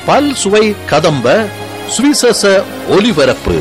பல் சுவை கதம்ப சுவிசேஷ ஒலிபரப்பு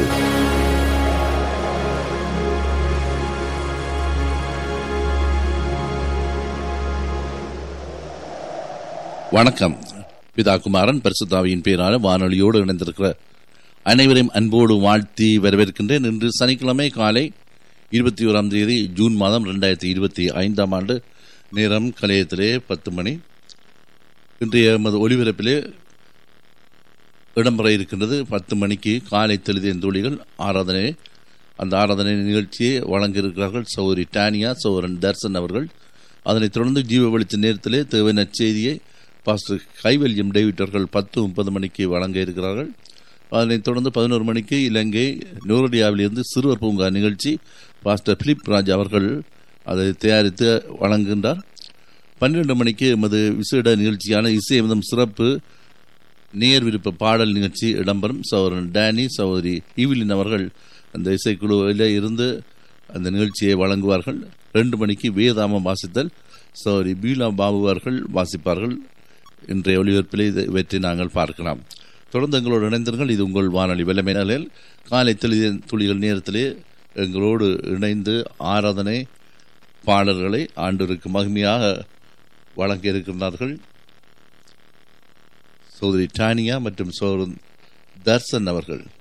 வணக்கம் பிதா குமாரன் பரிசுத்தாவியின் பேரான வானொலியோடு இணைந்திருக்கிற அனைவரையும் அன்போடு வாழ்த்தி வரவேற்கின்றேன் இன்று சனிக்கிழமை காலை இருபத்தி ஓராம் தேதி ஜூன் மாதம் ரெண்டாயிரத்தி இருபத்தி ஐந்தாம் ஆண்டு நேரம் கலையத்திலே பத்து மணி இன்றைய எமது ஒலிபரப்பிலே இடம்பெற இருக்கின்றது பத்து மணிக்கு காலை தெளிதிய தோழிகள் ஆராதனை அந்த ஆராதனை நிகழ்ச்சியை வழங்க இருக்கிறார்கள் சௌரி டானியா சௌரன் தர்சன் அவர்கள் அதனைத் தொடர்ந்து ஜீவ வெளிச்ச நேரத்திலே தேவை நற்செய்தியை பாஸ்டர் கைவல்யம் டேவிட் அவர்கள் பத்து முப்பது மணிக்கு வழங்க இருக்கிறார்கள் அதனைத் தொடர்ந்து பதினோரு மணிக்கு இலங்கை நூரடியாவிலிருந்து சிறுவர் பூங்கா நிகழ்ச்சி பாஸ்டர் பிலிப் ராஜ் அவர்கள் அதை தயாரித்து வழங்குகின்றார் பன்னிரண்டு மணிக்கு எமது விசேட நிகழ்ச்சியான இசையமிதம் சிறப்பு நேர் விருப்ப பாடல் நிகழ்ச்சி இடம்பெறும் சகோதரன் டேனி சகோதரி ஈவிலின் அவர்கள் அந்த இசைக்குழுவில் இருந்து அந்த நிகழ்ச்சியை வழங்குவார்கள் ரெண்டு மணிக்கு வேதாமம் வாசித்தல் சகோதரி பீலா பாபு அவர்கள் வாசிப்பார்கள் இன்றைய ஒளிபரப்பில் இதை இவற்றை நாங்கள் பார்க்கலாம் தொடர்ந்து எங்களோடு இணைந்தீர்கள் இது உங்கள் வானொலி வெள்ளமை நிலையில் காலை தெளிய துளிகள் நேரத்திலே எங்களோடு இணைந்து ஆராதனை பாடல்களை ஆண்டிற்கு மகிமையாக வழங்க இருக்கின்றார்கள் சோதரி டானியா மற்றும் சோதரன் தர்சன் அவர்கள்